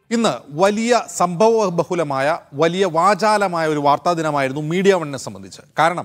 ഇന്ന് വലിയ സംഭവ ബഹുലമായ വലിയ വാചാലമായ ഒരു വാർത്താ ദിനമായിരുന്നു മീഡിയ വണ്ണിനെ സംബന്ധിച്ച് കാരണം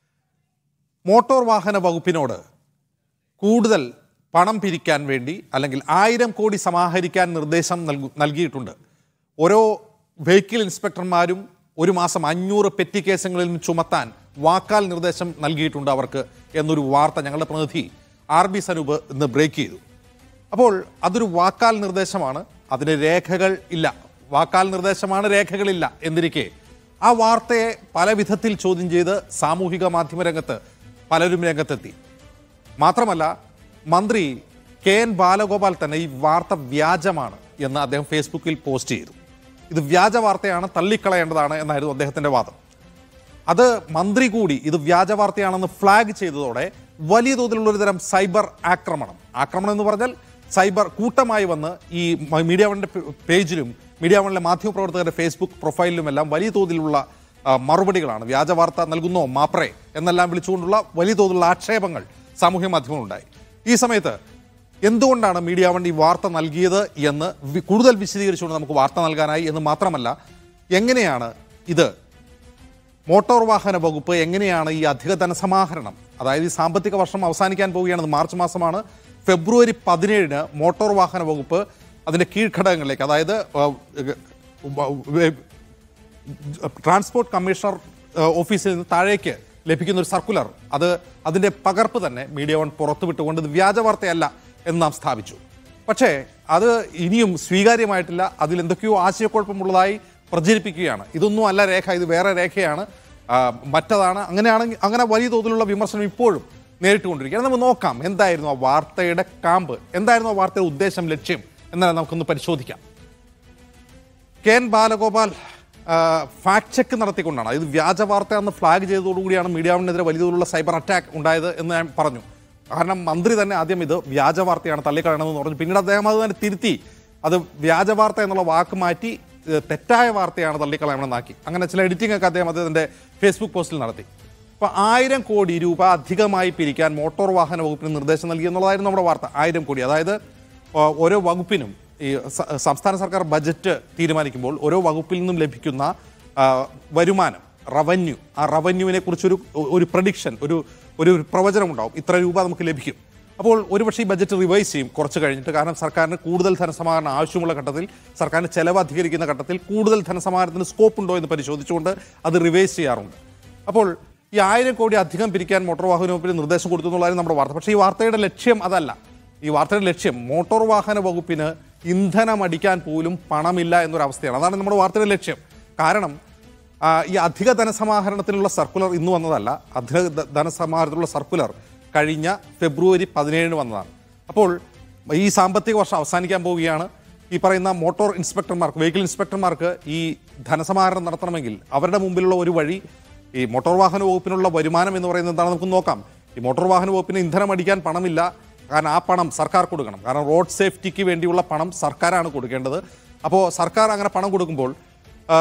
മോട്ടോർ വാഹന വകുപ്പിനോട് കൂടുതൽ പണം പിരിക്കാൻ വേണ്ടി അല്ലെങ്കിൽ ആയിരം കോടി സമാഹരിക്കാൻ നിർദ്ദേശം നൽകു നൽകിയിട്ടുണ്ട് ഓരോ വെഹിക്കിൾ ഇൻസ്പെക്ടർമാരും ഒരു മാസം അഞ്ഞൂറ് പെറ്റി കേസുകളിൽ നിന്ന് ചുമത്താൻ വാക്കാൽ നിർദ്ദേശം നൽകിയിട്ടുണ്ട് അവർക്ക് എന്നൊരു വാർത്ത ഞങ്ങളുടെ പ്രതിനിധി ആർ ബി സനൂപ് ഇന്ന് ബ്രേക്ക് ചെയ്തു അപ്പോൾ അതൊരു വാക്കാൽ നിർദ്ദേശമാണ് അതിന് രേഖകൾ ഇല്ല വാക്കാൽ നിർദ്ദേശമാണ് രേഖകളില്ല എന്നിരിക്കെ ആ വാർത്തയെ പല വിധത്തിൽ ചോദ്യം ചെയ്ത് സാമൂഹിക മാധ്യമ രംഗത്ത് പലരും രംഗത്തെത്തി മാത്രമല്ല മന്ത്രി കെ എൻ ബാലഗോപാൽ തന്നെ ഈ വാർത്ത വ്യാജമാണ് എന്ന് അദ്ദേഹം ഫേസ്ബുക്കിൽ പോസ്റ്റ് ചെയ്തു ഇത് വ്യാജ വാർത്തയാണ് തള്ളിക്കളയേണ്ടതാണ് എന്നായിരുന്നു അദ്ദേഹത്തിന്റെ വാദം അത് മന്ത്രി കൂടി ഇത് വ്യാജ വാർത്തയാണെന്ന് ഫ്ലാഗ് ചെയ്തതോടെ വലിയ തോതിലുള്ള ഒരു തരം സൈബർ ആക്രമണം ആക്രമണം എന്ന് പറഞ്ഞാൽ സൈബർ കൂട്ടമായി വന്ന് ഈ മ- മീഡിയ വണ്ണിന്റെ പേ- പേജിലും മീഡിയ വണ്ണിലെ മാധ്യമപ്രവർത്തകരുടെ ഫേസ്ബുക്ക് പ്രൊഫൈലിലുമെല്ലാം വലിയ തോതിലുള്ള ആ, മറുപടികളാണ് വ്യാജ വാർത്ത നൽകുന്നോ മാപ്രേ എന്നെല്ലാം വിളിച്ചുകൊണ്ടുള്ള വലിയ തോതിലുള്ള ആക്ഷേപങ്ങൾ സാമൂഹ്യ മാധ്യമങ്ങളുണ്ടായി ഈ സമയത്ത് എന്തുകൊണ്ടാണ് മീഡിയ വൺ ഈ വാർത്ത നൽകിയത് എന്ന് വി- കൂടുതൽ വിശദീകരിച്ചുകൊണ്ട് നമുക്ക് വാർത്ത നൽകാനായി എന്ന് മാത്രമല്ല എങ്ങനെയാണ് ഇത് മോട്ടോർ വാഹന വകുപ്പ് എങ്ങനെയാണ് ഈ അധിക ധനസമാഹരണം അതായത് ഈ സാമ്പത്തിക വർഷം അവസാനിക്കാൻ പോവുകയാണെന്ന് മാർച്ച് മാസമാണ് ഫെബ്രുവരി പതിനേഴിന് മോട്ടോർ വാഹന വകുപ്പ് അതിൻ്റെ കീഴ്ഘടകങ്ങളിലേക്ക് അതായത് ആ, ഏ, ട്രാൻസ്പോർട്ട് കമ്മീഷണർ ഏഹ്, ഓഫീസിൽ നിന്ന് താഴേക്ക് ലഭിക്കുന്ന ഒരു സർക്കുലർ അത് അതിന്റെ പകർപ്പ് തന്നെ മീഡിയ വൺ പുറത്തുവിട്ടുകൊണ്ട് ഇത് വ്യാജ വാർത്തയല്ല എന്ന് നാം സ്ഥാപിച്ചു പക്ഷേ അത് ഇനിയും സ്വീകാര്യമായിട്ടില്ല അതിൽ എന്തൊക്കെയോ ആശയക്കുഴപ്പമുള്ളതായി പ്രചരിപ്പിക്കുകയാണ് ഇതൊന്നും അല്ല രേഖ ഇത് വേറെ രേഖയാണ് ആ, മറ്റതാണ് അങ്ങനെയാണെങ്കിൽ അങ്ങനെ വലിയ തോതിലുള്ള വിമർശനം ഇപ്പോഴും നേരിട്ടുകൊണ്ടിരിക്കുകയാണ് നമുക്ക് നോക്കാം എന്തായിരുന്നു ആ വാർത്തയുടെ കാമ്പ് എന്തായിരുന്നു ആ വാർത്തയുടെ ഉദ്ദേശം ലക്ഷ്യം എന്നാൽ നമുക്കൊന്ന് പരിശോധിക്കാം K N Balagopal fact check നടത്തിക്കൊണ്ടാണ് ഇത് വ്യാജ വാർത്ത എന്ന് ഫ്ലാഗ് ചെയ്തതോടുകൂടിയാണ് മീഡിയാവിനെതിരെ വലിയ തോതിലുള്ള സൈബർ അറ്റാക്ക് ഉണ്ടായത് എന്ന് ഞാൻ പറഞ്ഞു കാരണം മന്ത്രി തന്നെ ആദ്യം ഇത് വ്യാജ വാർത്തയാണ് തള്ളിക്കളയണമെന്ന് പറഞ്ഞു പിന്നീട് അദ്ദേഹം അത് തന്നെ തിരുത്തി അത് വ്യാജ വാർത്ത എന്നുള്ള വാക്ക് മാറ്റി ഏഹ്, തെറ്റായ വാർത്തയാണ് തള്ളിക്കളയണമെന്നാക്കി അങ്ങനെ ചില എഡിറ്റിംഗ് ഒക്കെ അദ്ദേഹം അദ്ദേഹത്തിൻ്റെ ഫേസ്ബുക്ക് പോസ്റ്റിൽ നടത്തി അപ്പോൾ ആയിരം കോടി രൂപ അധികമായി പിരിക്കാൻ മോട്ടോർ വാഹന വകുപ്പിന് നിർദ്ദേശം നൽകി എന്നുള്ളതായിരുന്നു നമ്മുടെ വാർത്ത ആയിരം കോടി അതായത് ആ, ഓരോ വകുപ്പിനും ഈ സ- സംസ്ഥാന സർക്കാർ ബജറ്റ് തീരുമാനിക്കുമ്പോൾ ഓരോ വകുപ്പിൽ നിന്നും ലഭിക്കുന്ന ആ, വരുമാനം റവന്യൂ ആ റവന്യൂവിനെ കുറിച്ചൊരു ഒരു പ്രഡിക്ഷൻ ഒരു ഒരു പ്രവചനം ഉണ്ടാവും ഇത്ര രൂപ നമുക്ക് ലഭിക്കും അപ്പോൾ ഒരുപക്ഷെ ഈ ബജറ്റ് റിവൈസ് ചെയ്യും കുറച്ച് കഴിഞ്ഞിട്ട് കാരണം സർക്കാരിന് കൂടുതൽ ധനസമാഹരണം ആവശ്യമുള്ള ഘട്ടത്തിൽ സർക്കാരിന് ചെലവ് അധികരിക്കുന്ന ഘട്ടത്തിൽ കൂടുതൽ ധനസമാഹരണത്തിന് സ്കോപ്പ് ഉണ്ടോ എന്ന് പരിശോധിച്ചുകൊണ്ട് അത് റിവൈസ് ചെയ്യാറുണ്ട് അപ്പോൾ ഈ ആയിരം കോടി അധികം പിരിക്കാൻ മോട്ടോർ വാഹന വകുപ്പിന് നിർദ്ദേശം കൊടുത്തു എന്നുള്ളതായിരുന്നു നമ്മുടെ വാർത്ത പക്ഷേ ഈ വാർത്തയുടെ ലക്ഷ്യം അതല്ല ഈ വാർത്തയുടെ ലക്ഷ്യം മോട്ടോർ വാഹന വകുപ്പിന് ഇന്ധനം അടിക്കാൻ പോലും പണമില്ല എന്നൊരവസ്ഥയാണ് അതാണ് നമ്മുടെ വാർത്തയുടെ ലക്ഷ്യം കാരണം ആ, ഈ അധിക ധനസമാഹരണത്തിനുള്ള സർക്കുലർ ഇന്ന് വന്നതല്ല അധിക ധ- ധനസമാഹരണത്തിനുള്ള സർക്കുലർ കഴിഞ്ഞ ഫെബ്രുവരി പതിനേഴിന് വന്നതാണ് അപ്പോൾ ഈ സാമ്പത്തിക വർഷം അവസാനിക്കാൻ പോവുകയാണ് ഈ പറയുന്ന മോട്ടോർ ഇൻസ്പെക്ടർമാർക്ക് വെഹിക്കിൾ ഇൻസ്പെക്ടർമാർക്ക് ഈ ധനസമാഹരണം നടത്തണമെങ്കിൽ അവരുടെ മുമ്പിലുള്ള ഒരു വഴി ഈ മോട്ടോർ വാഹന വകുപ്പിനുള്ള വരുമാനം എന്ന് പറയുന്നത് എന്താണ് നമുക്ക് നോക്കാം ഈ മോട്ടോർ വാഹന വകുപ്പിന് ഇന്ധനം അടിക്കാൻ പണമില്ല കാരണം ആ പണം സർക്കാർ കൊടുക്കണം കാരണം റോഡ് സേഫ്റ്റിക്ക് വേണ്ടിയുള്ള പണം സർക്കാരാണ് കൊടുക്കേണ്ടത് അപ്പോൾ സർക്കാർ അങ്ങനെ പണം കൊടുക്കുമ്പോൾ ആ,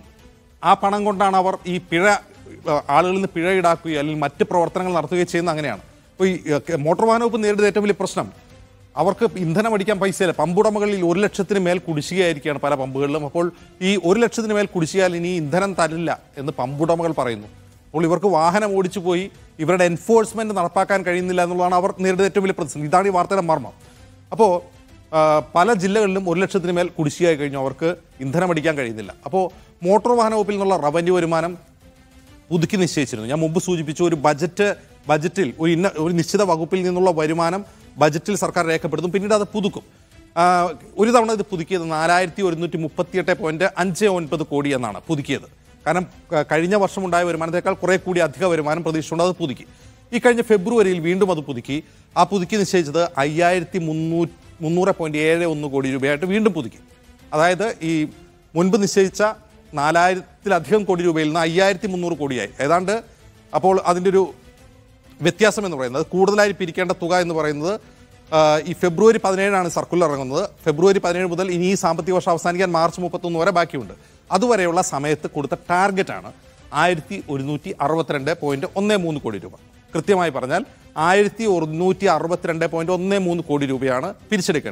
ആ പണം കൊണ്ടാണ് അവർ ഈ പിഴ ആ, ആളുകളിൽ നിന്ന് പിഴ ഈടാക്കുകയോ അല്ലെങ്കിൽ മറ്റ് പ്രവർത്തനങ്ങൾ നടത്തുകയോ ചെയ്യുന്നത് അങ്ങനെയാണ് അപ്പോൾ ഈ ആ, മോട്ടോർ വാഹന വകുപ്പ് നേരിടുന്ന ഏറ്റവും വലിയ പ്രശ്നം അവർക്ക് ഇന്ധനം അടിക്കാൻ പൈസയില്ല പമ്പുടമകളിൽ ഒരു ലക്ഷത്തിന് മേൽ കുടിശ്ശികയായിരിക്കുകയാണ് പല പമ്പുകളിലും അപ്പോൾ ഈ ഒരു ലക്ഷത്തിന് മേൽ കുടിശ്ശികയാൽ ഇനി ഇന്ധനം തരില്ല എന്ന് പമ്പുടമകൾ പറയുന്നു അപ്പോൾ ഇവർക്ക് വാഹനം ഓടിച്ചു പോയി ഇവരുടെ എൻഫോഴ്സ്മെന്റ് നടപ്പാക്കാൻ കഴിയുന്നില്ല എന്നുള്ളതാണ് അവർ നേരിടുന്ന ഏറ്റവും വലിയ പ്രതിസന്ധി ഇതാണ് ഈ വാർത്തയുടെ മർമ്മം അപ്പോൾ പല ജില്ലകളിലും ഒരു ലക്ഷത്തിന് മേൽ കുടിശ്ശികയായി കഴിഞ്ഞു അവർക്ക് ഇന്ധനം അടിക്കാൻ കഴിയുന്നില്ല അപ്പോൾ മോട്ടോർ വാഹന വകുപ്പിൽ നിന്നുള്ള റവന്യൂ വരുമാനം പുതുക്കി നിശ്ചയിച്ചിരുന്നു ഞാൻ മുമ്പ് സൂചിപ്പിച്ചു ഒരു ബജറ്റ് ബജറ്റിൽ ഒരു ഇന്ന ഒരു നിശ്ചിത വകുപ്പിൽ നിന്നുള്ള വരുമാനം ബജറ്റിൽ സർക്കാർ രേഖപ്പെടുത്തും പിന്നീട് അത് പുതുക്കും ആ, ഒരു തവണ ഇത് പുതുക്കിയത് നാലായിരത്തി ഒരുന്നൂറ്റി മുപ്പത്തിയെട്ട് പോയിന്റ് അഞ്ച് ഒൻപത് കോടി എന്നാണ് പുതുക്കിയത് കാരണം ക- കഴിഞ്ഞ വർഷം ഉണ്ടായ വരുമാനത്തേക്കാൾ കുറെ കൂടി അധിക വരുമാനം പ്രതീക്ഷിച്ചുകൊണ്ട് അത് പുതുക്കി ഈ കഴിഞ്ഞ ഫെബ്രുവരിയിൽ വീണ്ടും അത് പുതുക്കി ആ പുതുക്കി നിശ്ചയിച്ചത് അയ്യായിരത്തി മുന്നൂറ്റി മുന്നൂറ് പോയിന്റ് ഏഴ് ഒന്ന് കോടി രൂപയായിട്ട് വീണ്ടും പുതുക്കി അതായത് ഈ മുൻപ് നിശ്ചയിച്ച നാലായിരത്തിലധികം കോടി രൂപയിൽ നിന്ന് അയ്യായിരത്തി മുന്നൂറ് കോടിയായി ഏതാണ്ട് അപ്പോൾ അതിൻ്റെ ഒരു വ്യത്യാസം എന്ന് പറയുന്നത് കൂടുതലായി പിരിക്കേണ്ട തുക എന്ന് പറയുന്നത് ആ, ഈ ഫെബ്രുവരി പതിനേഴാണ് സർക്കുലർ ഇറങ്ങുന്നത് ഫെബ്രുവരി പതിനേഴ് മുതൽ ഇനി ഈ സാമ്പത്തിക വർഷം അവസാനിക്കാൻ മാർച്ച് മുപ്പത്തൊന്ന് വരെ ബാക്കിയുണ്ട് അതുവരെയുള്ള സമയത്ത് കൊടുത്ത ടാർഗറ്റാണ് ആയിരത്തി ഒരുന്നൂറ്റി അറുപത്തിരണ്ട് പോയിന്റ് ഒന്ന് മൂന്ന് കോടി രൂപ കൃത്യമായി പറഞ്ഞാൽ ആയിരത്തി ഒരുന്നൂറ്റി അറുപത്തിരണ്ട് പോയിന്റ് ഒന്ന് മൂന്ന് കോടി രൂപയാണ് പിരിച്ചെടുക്കേണ്ടത്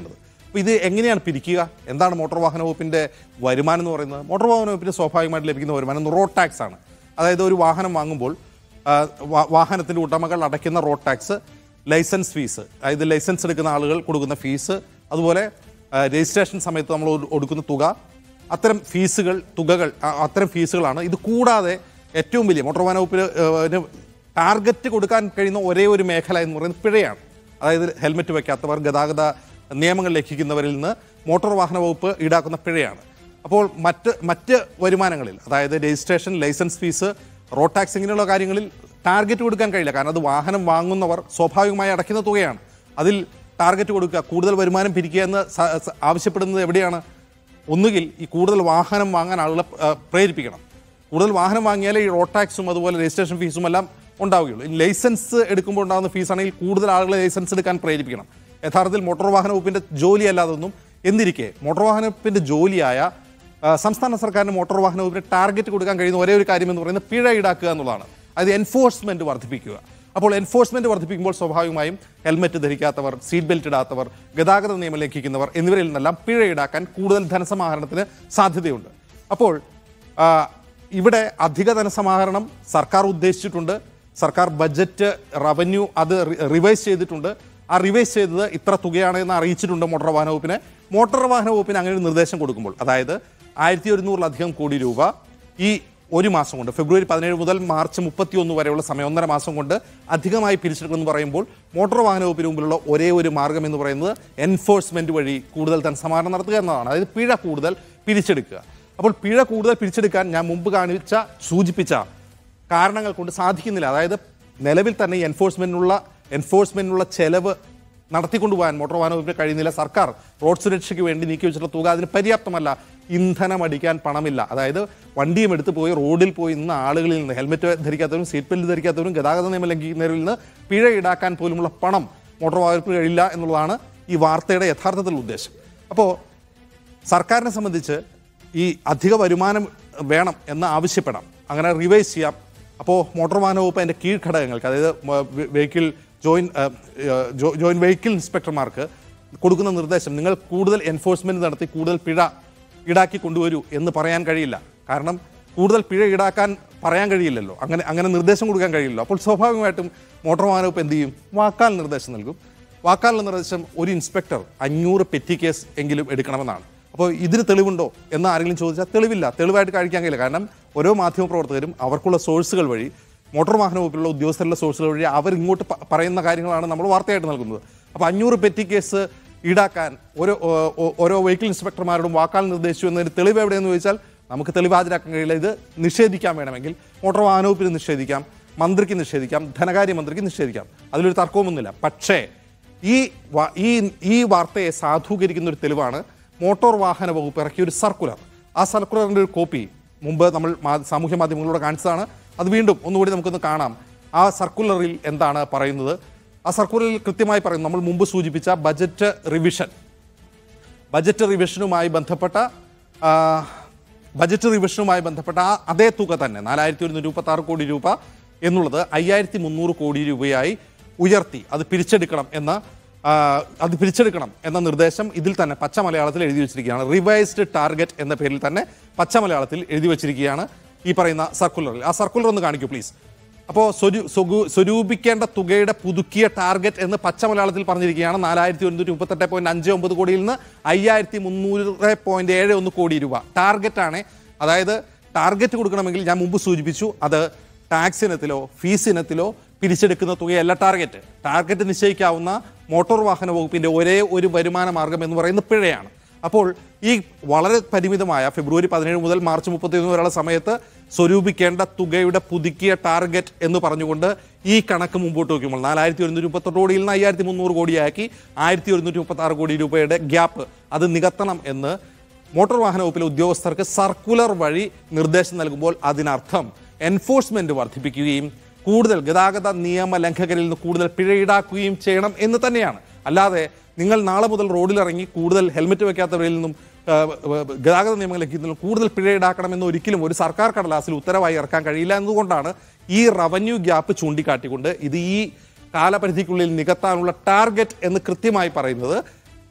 അപ്പോൾ ഇത് എങ്ങനെയാണ് പിരിക്കുക എന്താണ് മോട്ടോർ വാഹന വകുപ്പിൻ്റെ വരുമാനം എന്ന് പറയുന്നത് മോട്ടോർ വാഹന വകുപ്പിന് സ്വാഭാവികമായിട്ട് ലഭിക്കുന്ന വരുമാനം റോഡ് ടാക്സ് ആണ് അതായത് ഒരു വാഹനം വാങ്ങുമ്പോൾ ആ, വാ- വാഹനത്തിൻ്റെ ഉടമകൾ അടയ്ക്കുന്ന റോഡ് ടാക്സ് ലൈസൻസ് ഫീസ് അതായത് ലൈസൻസ് എടുക്കുന്ന ആളുകൾ കൊടുക്കുന്ന ഫീസ് അതുപോലെ ആ, രജിസ്ട്രേഷൻ സമയത്ത് നമ്മൾ ഒ- കൊടുക്കുന്ന തുക അത്തരം ഫീസുകൾ തുകകൾ ആ, അത്തരം ഫീസുകളാണ് ഇത് കൂടാതെ ഏറ്റവും വലിയ മോട്ടോർ വാഹന വകുപ്പിന് ഏഹ്, ടാർഗറ്റ് കൊടുക്കാൻ കഴിയുന്ന ഒരേ ഒരു മേഖല എന്ന് പറയുന്നത് പിഴയാണ് അതായത് ഹെൽമെറ്റ് വയ്ക്കാത്തവർ ഗതാഗത നിയമങ്ങൾ ലംഘിക്കുന്നവരിൽ നിന്ന് മോട്ടോർ വാഹന വകുപ്പ് ഈടാക്കുന്ന പിഴയാണ് അപ്പോൾ മറ്റ് മറ്റ് വരുമാനങ്ങളിൽ അതായത് registration licence fee road tax ഇങ്ങനെയുള്ള കാര്യങ്ങളിൽ ടാർഗറ്റ് കൊടുക്കാൻ കഴിയില്ല കാരണം അത് വാഹനം വാങ്ങുന്നവർ സ്വാഭാവികമായി അടയ്ക്കുന്ന തുകയാണ് അതിൽ ടാർഗറ്റ് കൊടുക്കുക കൂടുതൽ വരുമാനം പിരിക്കുക എന്ന് സ- സ- ആവശ്യപ്പെടുന്നത് എവിടെയാണ് ഒന്നുകിൽ ഈ കൂടുതൽ വാഹനം വാങ്ങാൻ ആളുകളെ ആ, പ്രേരിപ്പിക്കണം കൂടുതൽ വാഹനം വാങ്ങിയാലേ ഈ റോഡ് ടാക്സും അതുപോലെ രജിസ്ട്രേഷൻ ഫീസും എല്ലാം ഉണ്ടാവുകയുള്ളൂ ഈ ലൈസൻസ് എടുക്കുമ്പോൾ ഉണ്ടാകുന്ന ഫീസാണെങ്കിൽ കൂടുതൽ ആളുകളെ ലൈസൻസ് എടുക്കാൻ പ്രേരിപ്പിക്കണം യഥാർത്ഥത്തിൽ മോട്ടോർ വാഹന വകുപ്പിൻ്റെ ജോലി അല്ലാതൊന്നും എന്നിരിക്കെ മോട്ടോർ വാഹന വകുപ്പിൻ്റെ ജോലിയായ ആ, സംസ്ഥാന സർക്കാരിന് മോട്ടോർ വാഹന വകുപ്പിന് ടാർഗറ്റ് കൊടുക്കാൻ കഴിയുന്ന ഒരേ ഒരു കാര്യം എന്ന് പറയുന്നത് പിഴ ഈടാക്കുക എന്നുള്ളതാണ് അത് എൻഫോഴ്സ്മെന്റ് വർദ്ധിപ്പിക്കുക അപ്പോൾ എൻഫോഴ്സ്മെന്റ് വർദ്ധിപ്പിക്കുമ്പോൾ സ്വാഭാവികമായും ഹെൽമെറ്റ് ധരിക്കാത്തവർ സീറ്റ് ബെൽറ്റ് ഇടാത്തവർ ഗതാഗത നിയമം ലംഘിക്കുന്നവർ എന്നിവരിൽ നിന്നെല്ലാം പിഴ ഈടാക്കാൻ കൂടുതൽ ധനസമാഹരണത്തിന് സാധ്യതയുണ്ട് അപ്പോൾ ആ, ഇവിടെ അധിക ധനസമാഹരണം സർക്കാർ ഉദ്ദേശിച്ചിട്ടുണ്ട് സർക്കാർ ബജറ്റ് റവന്യൂ അത് റി- റിവൈസ് ചെയ്തിട്ടുണ്ട് ആ റിവൈസ് ചെയ്തത് ഇത്ര തുകയാണ് എന്ന് അറിയിച്ചിട്ടുണ്ട് മോട്ടോർ വാഹന വകുപ്പിനെ മോട്ടോർ വാഹന വകുപ്പിന് അങ്ങനെ ഒരു നിർദ്ദേശം കൊടുക്കുമ്പോൾ അതായത് ആയിരത്തി ഒരുന്നൂറിലധികം കോടി രൂപ ഈ ഒരു മാസം കൊണ്ട് ഫെബ്രുവരി പതിനേഴ് മുതൽ മാർച്ച് മുപ്പത്തി ഒന്ന് വരെയുള്ള സമയം ഒന്നര മാസം കൊണ്ട് അധികമായി പിരിച്ചെടുക്കുമെന്ന് പറയുമ്പോൾ മോട്ടോർ വാഹന വകുപ്പിന് മുമ്പിലുള്ള ഒരേ ഒരു മാർഗം എന്ന് പറയുന്നത് എൻഫോഴ്സ്മെന്റ് വഴി കൂടുതൽ ധനസമാഹരണം നടത്തുക എന്നതാണ് അതായത് പിഴ കൂടുതൽ പിരിച്ചെടുക്കുക അപ്പോൾ പിഴ കൂടുതൽ പിരിച്ചെടുക്കാൻ ഞാൻ മുമ്പ് കാണിച്ച സൂചിപ്പിച്ച കാരണങ്ങൾ കൊണ്ട് സാധിക്കുന്നില്ല അതായത് നിലവിൽ തന്നെ ഈ എൻഫോഴ്സ്മെന്റിനുള്ള എൻഫോഴ്സ്മെന്റിനുള്ള ചെലവ് നടത്തിക്കൊണ്ടുപോകാൻ മോട്ടോർ വാഹന വകുപ്പിന് കഴിയുന്നില്ല സർക്കാർ റോഡ് സുരക്ഷയ്ക്ക് വേണ്ടി നീക്കി വെച്ചിട്ടുള്ള തുക അതിന് പര്യാപ്തമല്ല ഇന്ധനം അടിക്കാൻ പണമില്ല അതായത് വണ്ടിയും എടുത്ത് പോയി റോഡിൽ പോയി ഇന്ന് ആളുകളിൽ നിന്ന് ഹെൽമെറ്റ് ധരിക്കാത്തവരും സീറ്റ് ബെൽറ്റ് ധരിക്കാത്തവരും ഗതാഗത നിയമം ലംഘിക്കുന്നവരിൽ നിന്ന് പിഴ ഈടാക്കാൻ പോലുമുള്ള പണം മോട്ടോർ വാഹന വകുപ്പിന് കഴിയില്ല എന്നുള്ളതാണ് ഈ വാർത്തയുടെ യഥാർത്ഥത്തിലുള്ള ഉദ്ദേശം അപ്പോൾ സർക്കാരിനെ സംബന്ധിച്ച് ഈ അധിക വരുമാനം വേണം എന്ന് ആവശ്യപ്പെടാം അങ്ങനെ റിവൈസ് ചെയ്യാം അപ്പോൾ മോട്ടോർ വാഹന വകുപ്പ് അതിൻ്റെ കീഴ്ഘടകങ്ങൾക്ക് അതായത് വെഹിക്കിൾ ജോയിൻ ജോയിൻ വെഹിക്കിൾ ഇൻസ്പെക്ടർമാർക്ക് കൊടുക്കുന്ന നിർദ്ദേശം നിങ്ങൾ കൂടുതൽ എൻഫോഴ്സ്മെന്റ് നടത്തി കൂടുതൽ പിഴ ഈടാക്കി കൊണ്ടുവരൂ എന്ന് പറയാൻ കഴിയില്ല കാരണം കൂടുതൽ പിഴ ഈടാക്കാൻ പറയാൻ കഴിയില്ലല്ലോ അങ്ങനെ അങ്ങനെ നിർദ്ദേശം കൊടുക്കാൻ കഴിയില്ലല്ലോ അപ്പോൾ സ്വാഭാവികമായിട്ടും മോട്ടോർ വാഹന വകുപ്പ് എന്ത് ചെയ്യും വാക്കാൽ നിർദ്ദേശം നൽകും വാക്കാലുള്ള നിർദ്ദേശം ഒരു ഇൻസ്പെക്ടർ അഞ്ഞൂറ് പെറ്റി കേസ് എങ്കിലും എടുക്കണമെന്നാണ് അപ്പോൾ ഇതിന് തെളിവുണ്ടോ എന്ന് ആരെങ്കിലും ചോദിച്ചാൽ തെളിവില്ല തെളിവായിട്ട് കഴിക്കാൻ കഴിയില്ല കാരണം ഓരോ മാധ്യമപ്രവർത്തകരും അവർക്കുള്ള സോഴ്സുകൾ വഴി മോട്ടോർ വാഹന വകുപ്പിലുള്ള ഉദ്യോഗസ്ഥരുടെ സോഴ്സുകൾ വഴി അവർ ഇങ്ങോട്ട് പ- പറയുന്ന കാര്യങ്ങളാണ് നമ്മൾ വാർത്തയായിട്ട് നൽകുന്നത് അപ്പോൾ അഞ്ഞൂറ് പെറ്റി കേസ് ഈടാക്കാൻ ഓരോ ഓ- ഓ- ഓരോ വെഹിക്കിൾ ഇൻസ്പെക്ടർമാരോടും വാക്കാൽ നിർദ്ദേശിച്ചു എന്നതിന് തെളിവ് എവിടെയെന്ന് ചോദിച്ചാൽ നമുക്ക് തെളിവ് ഹാജരാക്കാൻ കഴിയില്ല ഇത് നിഷേധിക്കാൻ വേണമെങ്കിൽ മോട്ടോർ വാഹന വകുപ്പിന് നിഷേധിക്കാം മന്ത്രിക്ക് നിഷേധിക്കാം ധനകാര്യ മന്ത്രിക്ക് നിഷേധിക്കാം അതിലൊരു തർക്കമൊന്നുമില്ല പക്ഷേ ഈ വാ- ഈ ഈ വാർത്തയെ സാധൂകരിക്കുന്ന ഒരു തെളിവാണ് മോട്ടോർ വാഹന വകുപ്പ് ഇറക്കിയ ഒരു സർക്കുലർ ആ സർക്കുലറിൻ്റെ ഒരു കോപ്പി മുമ്പ് നമ്മൾ മാ- സാമൂഹ്യ മാധ്യമങ്ങളിലൂടെ കാണിച്ചതാണ് അത് വീണ്ടും ഒന്നുകൂടി നമുക്കൊന്ന് കാണാം ആ സർക്കുലറിൽ എന്താണ് പറയുന്നത് ആ സർക്കുലറിൽ കൃത്യമായി പറയുന്നു നമ്മൾ മുമ്പ് സൂചിപ്പിച്ച ബജറ്റ് റിവിഷൻ ബജറ്റ് റിവിഷനുമായി ബന്ധപ്പെട്ട ആ, ബജറ്റ് റിവിഷനുമായി ബന്ധപ്പെട്ട ആ അതേ തുക തന്നെ നാലായിരത്തി ഒരുന്നൂറ്റി മുപ്പത്തി ആറ് കോടി രൂപ എന്നുള്ളത് അയ്യായിരത്തി മുന്നൂറ് കോടി രൂപയായി ഉയർത്തി അത് പിരിച്ചെടുക്കണം എന്ന ആ, അത് പിരിച്ചെടുക്കണം എന്ന നിർദ്ദേശം ഇതിൽ തന്നെ പച്ച മലയാളത്തിൽ എഴുതി വെച്ചിരിക്കുകയാണ് റിവൈസ്ഡ് ടാർഗറ്റ് എന്ന പേരിൽ തന്നെ പച്ച മലയാളത്തിൽ എഴുതി വെച്ചിരിക്കുകയാണ് ഈ പറയുന്ന സർക്കുലറിൽ ആ സർക്കുലർ ഒന്ന് കാണിക്കൂ പ്ലീസ് അപ്പോൾ സ്വരൂ സ്വഗു- സ്വരൂപിക്കേണ്ട തുകയുടെ പുതുക്കിയ ടാർഗറ്റ് എന്ന് പച്ച മലയാളത്തിൽ പറഞ്ഞിരിക്കുകയാണ് നാലായിരത്തി ഒരുന്നൂറ്റി മുപ്പത്തെട്ട് പോയിന്റ് അഞ്ച് ഒമ്പത് കോടിയിൽ നിന്ന് അയ്യായിരത്തി മുന്നൂറ് പോയിന്റ് ഏഴ് ഒന്ന് കോടി രൂപ ടാർഗറ്റാണ് അതായത് ടാർഗറ്റ് കൊടുക്കണമെങ്കിൽ ഞാൻ മുമ്പ് സൂചിപ്പിച്ചു അത് ടാക്സ് ഇനത്തിലോ ഫീസ് ഇനത്തിലോ പിരിച്ചെടുക്കുന്ന തുകയല്ല ടാർഗറ്റ് ടാർഗറ്റ് നിശ്ചയിക്കാവുന്ന മോട്ടോർ വാഹന വകുപ്പിന്റെ ഒരേ ഒരു വരുമാന മാർഗം എന്ന് പറയുന്നത് പിഴയാണ് അപ്പോൾ ഈ വളരെ പരിമിതമായ ഫെബ്രുവരി പതിനേഴ് മുതൽ മാർച്ച് മുപ്പത്തിയൊന്ന് വരെയുള്ള സമയത്ത് സ്വരൂപിക്കേണ്ട തുകയുടെ പുതുക്കിയ ടാർഗറ്റ് എന്ന് പറഞ്ഞുകൊണ്ട് ഈ കണക്ക് മുമ്പോട്ട് വയ്ക്കുമ്പോൾ നാലായിരത്തി ഒരുന്നൂറ്റി മുപ്പത്തെട്ട് കോടിയിൽ നിന്ന് അയ്യായിരത്തി മുന്നൂറ് കോടിയാക്കി ആയിരത്തി ഒരുന്നൂറ്റി മുപ്പത്തി ആറ് കോടി രൂപയുടെ ഗ്യാപ്പ് അത് നികത്തണം എന്ന് മോട്ടോർ വാഹന വകുപ്പിലെ ഉദ്യോഗസ്ഥർക്ക് സർക്കുലർ വഴി നിർദ്ദേശം നൽകുമ്പോൾ അതിനർത്ഥം എൻഫോഴ്സ്മെന്റ് വർദ്ധിപ്പിക്കുകയും കൂടുതൽ ഗതാഗത നിയമ ലംഘകരിൽ നിന്ന് കൂടുതൽ പിഴ ഈടാക്കുകയും ചെയ്യണം എന്ന് തന്നെയാണ് അല്ലാതെ നിങ്ങൾ നാളെ മുതൽ റോഡിലിറങ്ങി കൂടുതൽ ഹെൽമെറ്റ് വെക്കാത്തവരിൽ നിന്നും ആ, ഗതാഗത നിയമങ്ങൾ ലംഘിക്കുന്നതിലും കൂടുതൽ പിഴ ഈടാക്കണമെന്ന് ഒരിക്കലും ഒരു സർക്കാർ കടലാസിൽ ഉത്തരവായി ഇറക്കാൻ കഴിയില്ല എന്നതുകൊണ്ടാണ് ഈ റവന്യൂ ഗ്യാപ്പ് ചൂണ്ടിക്കാട്ടിക്കൊണ്ട് ഇത് ഈ കാലപരിധിക്കുള്ളിൽ നികത്താനുള്ള ടാർഗറ്റ് എന്ന് കൃത്യമായി പറയുന്നത്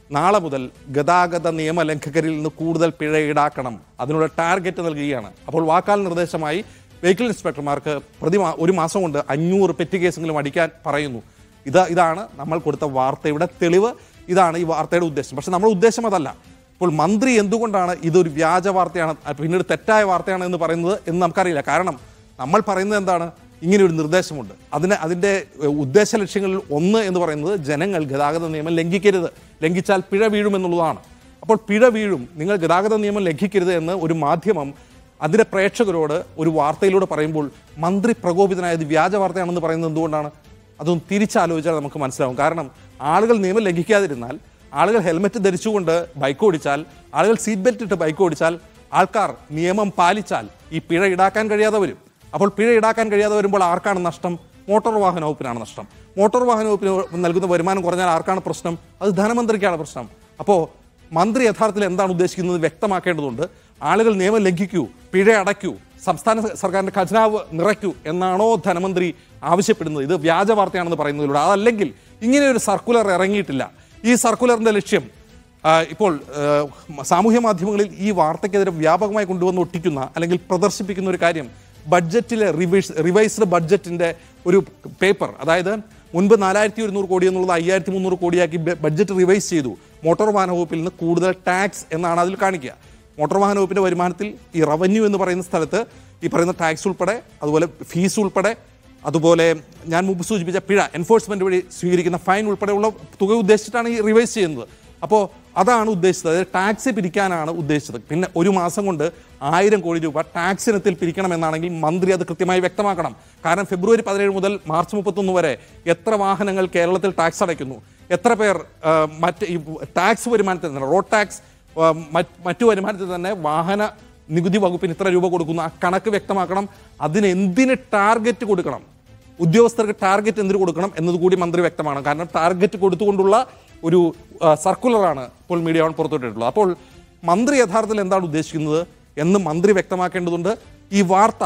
നാളെ മുതൽ ഗതാഗത നിയമലംഘകരിൽ നിന്ന് കൂടുതൽ പിഴ ഈടാക്കണം അതിനുള്ള ടാർഗറ്റ് നൽകുകയാണ് അപ്പോൾ വാക്കാൽ നിർദ്ദേശമായി വെഹിക്കിൾ ഇൻസ്പെക്ടർമാർക്ക് പ്രതി മാ- ഒരു മാസം കൊണ്ട് അഞ്ഞൂറ് പെറ്റ് കേസെങ്കിലും അടിക്കാൻ പറയുന്നു ഇത് ഇതാണ് നമ്മൾ കൊടുത്ത വാർത്തയുടെ തെളിവ് ഇതാണ് ഈ വാർത്തയുടെ ഉദ്ദേശം പക്ഷെ നമ്മുടെ ഉദ്ദേശം അതല്ല ഇപ്പോൾ മന്ത്രി എന്തുകൊണ്ടാണ് ഇതൊരു വ്യാജ വാർത്തയാണ് അത് പിന്നീട് തെറ്റായ വാർത്തയാണ് എന്ന് പറയുന്നത് എന്ന് നമുക്കറിയില്ല കാരണം നമ്മൾ പറയുന്നത് എന്താണ് ഇങ്ങനെ ഒരു നിർദ്ദേശമുണ്ട് അതിന് അതിൻ്റെ ഏഹ്, ഉദ്ദേശ ലക്ഷ്യങ്ങളിൽ ഒന്ന് എന്ന് പറയുന്നത് ജനങ്ങൾ ഗതാഗത നിയമം ലംഘിക്കരുത് ലംഘിച്ചാൽ പിഴ വീഴുമെന്നുള്ളതാണ് അപ്പോൾ പിഴ വീഴും നിങ്ങൾ ഗതാഗത നിയമം ലംഘിക്കരുത് എന്ന് ഒരു മാധ്യമം അതിൻ്റെ പ്രേക്ഷകരോട് ഒരു വാർത്തയിലൂടെ പറയുമ്പോൾ മന്ത്രി പ്രകോപിതനായത് വ്യാജ വാർത്തയാണെന്ന് പറയുന്നത് എന്തുകൊണ്ടാണ് അതൊന്ന് തിരിച്ചാലോചിച്ചാൽ നമുക്ക് മനസ്സിലാവും കാരണം ആളുകൾ നിയമം ലംഘിക്കാതിരുന്നാൽ ആളുകൾ ഹെൽമെറ്റ് ധരിച്ചുകൊണ്ട് ബൈക്ക് ഓടിച്ചാൽ ആളുകൾ സീറ്റ് ബെൽറ്റ് ഇട്ട് ബൈക്ക് ഓടിച്ചാൽ ആൾക്കാർ നിയമം പാലിച്ചാൽ ഈ പിഴ ഈടാക്കാൻ കഴിയാതെ വരും അപ്പോൾ പിഴ ഈടാക്കാൻ കഴിയാതെ വരുമ്പോൾ ആർക്കാണ് നഷ്ടം മോട്ടോർ വാഹന വകുപ്പിനാണ് നഷ്ടം മോട്ടോർ വാഹന വകുപ്പിന് നൽകുന്ന വരുമാനം കുറഞ്ഞാൽ ആർക്കാണ് പ്രശ്നം അത് ധനമന്ത്രിക്കാണ് പ്രശ്നം അപ്പോൾ മന്ത്രി യഥാർത്ഥത്തിൽ എന്താണ് ഉദ്ദേശിക്കുന്നത് വ്യക്തമാക്കേണ്ടതുണ്ട് ആളുകൾ നിയമം ലംഘിക്കൂ പിഴ അടയ്ക്കൂ സംസ്ഥാന സർക്കാരിന്റെ ഖജനാവ് നിറയ്ക്കൂ എന്നാണോ ധനമന്ത്രി ആവശ്യപ്പെടുന്നത് ഇത് വ്യാജ വാർത്തയാണെന്ന് പറയുന്നതിലൂടെ അതല്ലെങ്കിൽ ഇങ്ങനെ ഒരു സർക്കുലർ ഇറങ്ങിയിട്ടില്ല ഈ സർക്കുലറിന്റെ ലക്ഷ്യം ആ, ഇപ്പോൾ ആ, സാമൂഹ്യ മാധ്യമങ്ങളിൽ ഈ വാർത്തയ്ക്കെതിരെ വ്യാപകമായി കൊണ്ടുവന്ന് ഒട്ടിക്കുന്ന അല്ലെങ്കിൽ പ്രദർശിപ്പിക്കുന്ന ഒരു കാര്യം ബഡ്ജറ്റിലെ റിവൈസ് റിവൈസ്ഡ് ബഡ്ജറ്റിന്റെ ഒരു പേപ്പർ അതായത് മുൻപ് നാലായിരത്തി ഒരുന്നൂറ് കോടി എന്നുള്ളത് അയ്യായിരത്തി മുന്നൂറ് കോടിയാക്കി ബ- ബഡ്ജറ്റ് റിവൈസ് ചെയ്തു മോട്ടോർ വാഹന വകുപ്പിൽ നിന്ന് കൂടുതൽ ടാക്സ് എന്നാണ് അതിൽ കാണിക്കുക മോട്ടോർ വാഹന വകുപ്പിന്റെ വരുമാനത്തിൽ ഈ റവന്യൂ എന്ന് പറയുന്ന സ്ഥലത്ത് ഈ പറയുന്ന ടാക്സ് ഉൾപ്പെടെ അതുപോലെ ഫീസ് ഉൾപ്പെടെ അതുപോലെ ഞാൻ മുമ്പ് സൂചിപ്പിച്ച പിഴ എൻഫോഴ്സ്മെന്റ് വഴി സ്വീകരിക്കുന്ന ഫൈൻ ഉൾപ്പെടെയുള്ള തുക ഉദ്ദേശിച്ചിട്ടാണ് ഈ റിവൈസ് ചെയ്യുന്നത് അപ്പോൾ അതാണ് ഉദ്ദേശിച്ചത് അതായത് ടാക്സ് പിരിക്കാനാണ് ഉദ്ദേശിച്ചത് പിന്നെ ഒരു മാസം കൊണ്ട് ആയിരം കോടി രൂപ ടാക്സ് ഇനത്തിൽ പിരിക്കണമെന്നാണെങ്കിൽ മന്ത്രി അത് കൃത്യമായി വ്യക്തമാക്കണം കാരണം ഫെബ്രുവരി പതിനേഴ് മുതൽ മാർച്ച് മുപ്പത്തൊന്ന് വരെ എത്ര വാഹനങ്ങൾ കേരളത്തിൽ ടാക്സ് അടയ്ക്കുന്നു എത്ര പേർ ആ, മറ്റ് ഈ ടാക്സ് വരുമാനത്തിൽ തന്നെ റോഡ് ടാക്സ് ആ, മറ്റ് മറ്റു വരുമാനത്തിൽ തന്നെ വാഹന നികുതി വകുപ്പിന് ഇത്ര രൂപ കൊടുക്കുന്നു ആ കണക്ക് വ്യക്തമാക്കണം അതിന് എന്തിന് ടാർഗറ്റ് കൊടുക്കണം ഉദ്യോഗസ്ഥർക്ക് ടാർഗറ്റ് എന്തിനു കൊടുക്കണം എന്നത് കൂടി മന്ത്രി വ്യക്തമാണ് കാരണം ടാർഗറ്റ് കൊടുത്തുകൊണ്ടുള്ള ഒരു ആ, സർക്കുലറാണ് ഇപ്പോൾ മീഡിയ വൺ പുറത്തുവിട്ടിട്ടുള്ളത് അപ്പോൾ മന്ത്രി യഥാർത്ഥത്തിൽ എന്താണ് ഉദ്ദേശിക്കുന്നത് എന്ന് മന്ത്രി വ്യക്തമാക്കേണ്ടതുണ്ട് ഈ വാർത്ത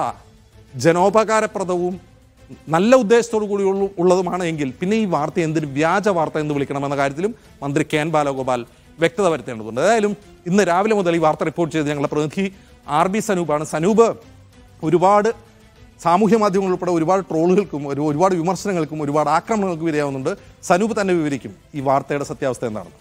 ജനോപകാരപ്രദവും നല്ല ഉദ്ദേശത്തോടു കൂടി ഉള്ള- ഉള്ളതുമാണ് എങ്കിൽ പിന്നെ ഈ വാർത്ത എന്തിന് വ്യാജ വാർത്ത എന്ന് വിളിക്കണമെന്ന കാര്യത്തിലും മന്ത്രി കെ എൻ ബാലഗോപാൽ വ്യക്തത വരുത്തേണ്ടതുണ്ട് ഏതായാലും ഇന്ന് രാവിലെ മുതൽ ഈ വാർത്ത റിപ്പോർട്ട് ചെയ്ത് ഞങ്ങളുടെ പ്രതിനിധി ആർ ബി സനൂപാണ് സനൂപ് ഒരുപാട് സാമൂഹ്യ മാധ്യമങ്ങൾ ഉൾപ്പെടെ ഒരുപാട് ട്രോളുകൾക്കും ഒരു ഒരുപാട് വിമർശനങ്ങൾക്കും ഒരുപാട് ആക്രമണങ്ങൾക്കും ഇരയാവുന്നുണ്ട് സനൂപ് തന്നെ വിവരിക്കും ഈ വാർത്തയുടെ സത്യാവസ്ഥ എന്താണെന്ന്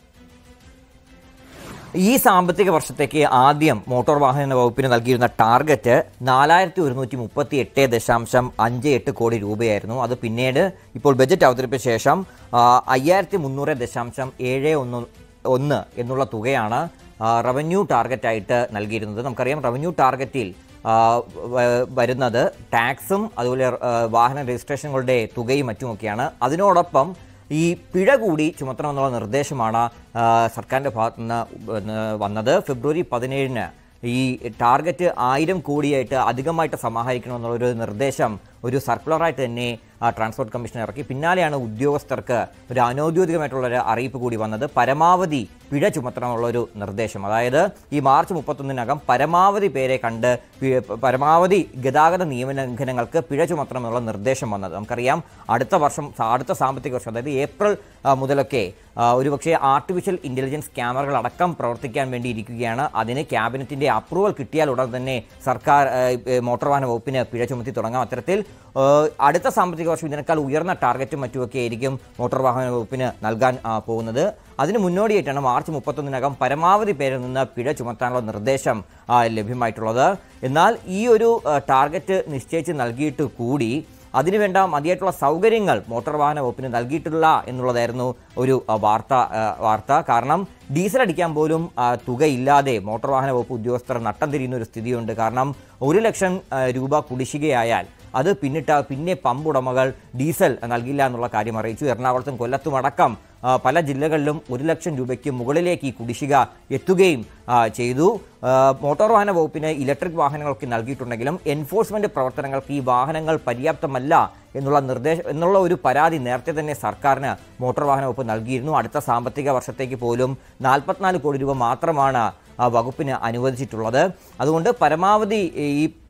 ഈ സാമ്പത്തിക വർഷത്തേക്ക് ആദ്യം മോട്ടോർ വാഹന വകുപ്പിന് നൽകിയിരുന്ന ടാർഗറ്റ് നാലായിരത്തി ഒരുന്നൂറ്റി മുപ്പത്തി എട്ട് ദശാംശം അഞ്ച് എട്ട് കോടി രൂപയായിരുന്നു അത് പിന്നീട് ഇപ്പോൾ ബജറ്റ് അവതരിപ്പിച്ച ശേഷം ആ, അയ്യായിരത്തി മുന്നൂറ് ദശാംശം ഏഴ് ഒന്ന് ഒന്ന് എന്നുള്ള തുകയാണ് ആ, റവന്യൂ ടാർഗറ്റായിട്ട് നൽകിയിരുന്നത് നമുക്കറിയാം റവന്യൂ ടാർഗറ്റിൽ ആ, വ- വരുന്നത് ടാക്സും അതുപോലെ ആ, വാഹന രജിസ്ട്രേഷനുകളുടെ തുകയും മറ്റുമൊക്കെയാണ് അതിനോടൊപ്പം ഈ പിഴ കൂടി ചുമത്തണമെന്നുള്ള നിർദ്ദേശമാണ് ആ, സർക്കാരിൻ്റെ ഭാഗത്തു നിന്ന് വന്ന് വന്നത് ഫെബ്രുവരി പതിനേഴിന് ഈ ടാർഗറ്റ് ആയിരം കോടിയായിട്ട് അധികമായിട്ട് സമാഹരിക്കണമെന്നുള്ള ഒരു നിർദ്ദേശം ഒരു സർക്കുലറായിട്ട് തന്നെ ആ, ട്രാൻസ്പോർട്ട് കമ്മീഷൻ ഇറക്കി പിന്നാലെയാണ് ഉദ്യോഗസ്ഥർക്ക് ഒരു അനൗദ്യോഗികമായിട്ടുള്ള ഒരു അറിയിപ്പ് കൂടി വന്നത് പരമാവധി പിഴ ചുമത്തണമെന്നുള്ള ഒരു നിർദ്ദേശം അതായത് ഈ മാർച്ച് മുപ്പത്തൊന്നിനകം പരമാവധി പേരെ കണ്ട് പി- പരമാവധി ഗതാഗത നിയമലംഘനങ്ങൾക്ക് പിഴ ചുമത്തണമെന്നുള്ള നിർദ്ദേശം വന്നത് നമുക്കറിയാം അടുത്ത വർഷം അടുത്ത സാമ്പത്തിക വർഷം അതായത് ഏപ്രിൽ ആ, മുതലൊക്കെ ആ, ഒരുപക്ഷെ ആർട്ടിഫിഷ്യൽ ഇൻ്റലിജൻസ് ക്യാമറകൾ അടക്കം പ്രവർത്തിക്കാൻ വേണ്ടി ഇരിക്കുകയാണ് അതിന് ക്യാബിനറ്റിൻ്റെ അപ്രൂവൽ കിട്ടിയാൽ ഉടൻ തന്നെ സർക്കാർ ആ, ഏ, മോട്ടോർ വാഹന വകുപ്പിന് പിഴ ചുമത്തി തുടങ്ങാം അത്തരത്തിൽ ആ, അടുത്ത സാമ്പത്തിക വർഷം ഇതിനേക്കാൾ ഉയർന്ന ടാർഗറ്റും മറ്റുമൊക്കെ ആയിരിക്കും മോട്ടോർ വാഹന വകുപ്പിന് നൽകാൻ ആ, പോകുന്നത് അതിന് മുന്നോടിയായിട്ടാണ് മാർച്ച് മുപ്പത്തൊന്നിനകം പരമാവധി പേരിൽ നിന്ന് പിഴ ചുമത്താനുള്ള നിർദ്ദേശം ആ, ലഭ്യമായിട്ടുള്ളത് എന്നാൽ ഈ ഒരു ആ, ടാർഗറ്റ് നിശ്ചയിച്ച് നൽകിയിട്ട് കൂടി അതിനുവേണ്ട മതിയായിട്ടുള്ള സൗകര്യങ്ങൾ മോട്ടോർ വാഹന വകുപ്പിന് നൽകിയിട്ടില്ല എന്നുള്ളതായിരുന്നു ഒരു ആ, വാർത്ത ആ, വാർത്ത കാരണം ഡീസൽ അടിക്കാൻ പോലും ആ, തുകയില്ലാതെ മോട്ടോർ വാഹന വകുപ്പ് ഉദ്യോഗസ്ഥർ നട്ടം തിരിയുന്ന ഒരു സ്ഥിതിയുണ്ട് കാരണം ഒരു ലക്ഷം ആ, രൂപ കുടിശ്ശികയായാൽ അത് പിന്നിട്ട പിന്നെ പമ്പ് ഉടമകൾ ഡീസൽ നൽകില്ല എന്നുള്ള കാര്യം അറിയിച്ചു എറണാകുളത്തും കൊല്ലത്തും അടക്കം ആ, പല ജില്ലകളിലും ഒരു ലക്ഷം രൂപയ്ക്ക് മുകളിലേക്ക് ഈ കുടിശ്ശിക എത്തുകയും ആ, ചെയ്തു ആ, മോട്ടോർ വാഹന വകുപ്പിന് ഇലക്ട്രിക് വാഹനങ്ങൾക്ക് നൽകിയിട്ടുണ്ടെങ്കിലും എൻഫോഴ്സ്മെന്റ് പ്രവർത്തനങ്ങൾക്ക് ഈ വാഹനങ്ങൾ പര്യാപ്തമല്ല എന്നുള്ള നിർദ്ദേശം എന്നുള്ള ഒരു പരാതി നേരത്തെ തന്നെ സർക്കാരിന് മോട്ടോർ വാഹന വകുപ്പ് നൽകിയിരുന്നു അടുത്ത സാമ്പത്തിക വർഷത്തേക്ക് പോലും നാൽപ്പത്തിനാല് കോടി രൂപ മാത്രമാണ് ആ വകുപ്പിന് അനുവദിച്ചിട്ടുള്ളത് അതുകൊണ്ട് പരമാവധി ഈ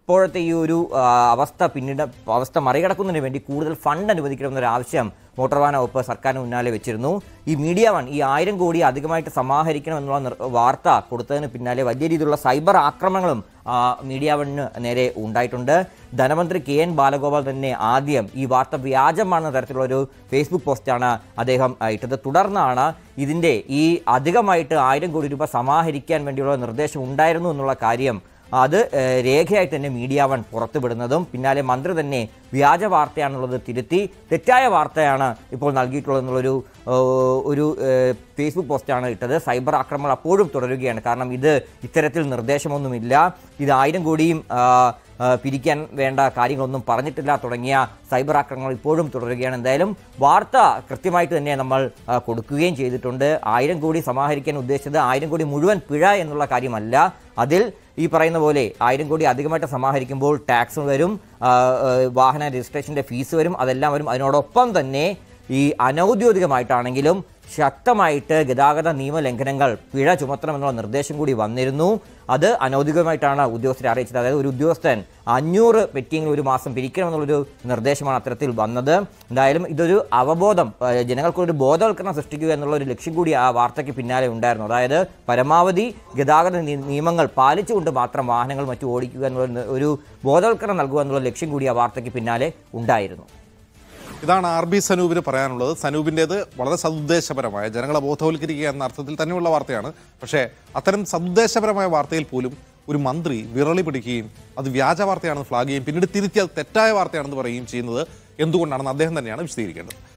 ഇപ്പോഴത്തെ ഈ ഒരു ആ, അവസ്ഥ പിന്നീട് അവസ്ഥ മറികടക്കുന്നതിന് വേണ്ടി കൂടുതൽ ഫണ്ട് അനുവദിക്കണമെന്നൊരു ആവശ്യം മോട്ടോർ വാഹന വകുപ്പ് സർക്കാരിന് മുന്നാലെ വെച്ചിരുന്നു ഈ മീഡിയ വൺ ഈ ആയിരം കോടി അധികമായിട്ട് സമാഹരിക്കണം എന്നുള്ള നിർ- വാർത്ത കൊടുത്തതിന് പിന്നാലെ വലിയ രീതിയിലുള്ള സൈബർ ആക്രമണങ്ങളും ആ, മീഡിയ വണ്ണിന് നേരെ ഉണ്ടായിട്ടുണ്ട് ധനമന്ത്രി കെ എൻ ബാലഗോപാൽ തന്നെ ആദ്യം ഈ വാർത്ത വ്യാജമാണെന്ന തരത്തിലുള്ള ഒരു ഫേസ്ബുക്ക് പോസ്റ്റാണ് അദ്ദേഹം ആ, ഇട്ടത് തുടർന്നാണ് ഇതിൻ്റെ ഈ അധികമായിട്ട് ആയിരം കോടി രൂപ സമാഹരിക്കാൻ വേണ്ടിയുള്ള നിർദ്ദേശം ഉണ്ടായിരുന്നു എന്നുള്ള കാര്യം അത് ഏഹ്, രേഖയായി തന്നെ മീഡിയ വൺ പുറത്തുവിടുന്നതും പിന്നാലെ മന്ത്രി തന്നെ വ്യാജ വാർത്തയാണെന്നുള്ളത് തിരുത്തി തെറ്റായ വാർത്തയാണ് ഇപ്പോൾ നൽകിയിട്ടുള്ളതെന്നുള്ളൊരു ഏഹ്, ഒരു ഏഹ്, ഫേസ്ബുക്ക് പോസ്റ്റാണ് ഇട്ടത് സൈബർ ആക്രമണം അപ്പോഴും തുടരുകയാണ് കാരണം ഇത് ഇത്തരത്തിൽ നിർദ്ദേശമൊന്നുമില്ല ഇത് ആയിരം കോടിയും ആ, ആ, പിരിക്കാൻ വേണ്ട കാര്യങ്ങളൊന്നും പറഞ്ഞിട്ടില്ല തുടങ്ങിയ സൈബർ ആക്രമണങ്ങൾ ഇപ്പോഴും തുടരുകയാണ് എന്തായാലും വാർത്ത കൃത്യമായിട്ട് തന്നെ നമ്മൾ ആ, കൊടുക്കുകയും ചെയ്തിട്ടുണ്ട് ആയിരം കോടി സമാഹരിക്കാൻ ഉദ്ദേശിച്ചത് ആയിരം കോടി മുഴുവൻ പിഴ എന്നുള്ള കാര്യമല്ല അതിൽ ഈ പറയുന്ന പോലെ ആയിരം കോടി അധികമായിട്ട് സമാഹരിക്കുമ്പോൾ ടാക്സ് വരും ആ, ആ, വാഹന രജിസ്ട്രേഷൻ്റെ ഫീസ് വരും അതെല്ലാം വരും അതിനോടൊപ്പം തന്നെ ഈ അനൗദ്യോഗികമായിട്ടാണെങ്കിലും ശക്തമായിട്ട് ഗതാഗത നിയമലംഘനങ്ങൾ പിഴ ചുമത്തണമെന്നുള്ള നിർദ്ദേശം കൂടി വന്നിരുന്നു അത് അനൗദ്യോഗികമായിട്ടാണ് ഉദ്യോഗസ്ഥരെ അറിയിച്ചത് അതായത് ഒരു ഉദ്യോഗസ്ഥൻ അഞ്ഞൂറ് പെറ്റിയെങ്കിലും ഒരു മാസം പിരിക്കണമെന്നുള്ളൊരു നിർദ്ദേശമാണ് അത്തരത്തിൽ വന്നത് എന്തായാലും ഇതൊരു അവബോധം ആ, ജനങ്ങൾക്കൊരു ബോധവൽക്കരണം സൃഷ്ടിക്കുക എന്നുള്ള ഒരു ലക്ഷ്യം കൂടി ആ വാർത്തയ്ക്ക് പിന്നാലെ ഉണ്ടായിരുന്നു അതായത് പരമാവധി ഗതാഗത നി- നിയമങ്ങൾ പാലിച്ചുകൊണ്ട് മാത്രം വാഹനങ്ങൾ മറ്റും ഓടിക്കുക എന്നുള്ള ഒരു ബോധവൽക്കരണം നൽകുക എന്നുള്ള ലക്ഷ്യം കൂടി ആ വാർത്തയ്ക്ക് പിന്നാലെ ഉണ്ടായിരുന്നു ഇതാണ് ആർ ബി സനൂപിന് പറയാനുള്ളത് സനൂപിൻ്റേത് വളരെ സതുദ്ദേശപരമായ ജനങ്ങളെ ബോധവൽക്കരിക്കുക എന്ന അർത്ഥത്തിൽ തന്നെയുള്ള വാർത്തയാണ് പക്ഷേ അത്തരം സതുദ്ദേശപരമായ വാർത്തയിൽ പോലും ഒരു മന്ത്രി വിറളി പിടിക്കുകയും അത് വ്യാജ വാർത്തയാണെന്ന് ഫ്ലാഗ് ചെയ്യുകയും പിന്നീട് തിരുത്തി അത് തെറ്റായ വാർത്തയാണെന്ന് പറയുകയും ചെയ്യുന്നത് എന്തുകൊണ്ടാണെന്ന് അദ്ദേഹം തന്നെയാണ് വിശദീകരിക്കേണ്ടത്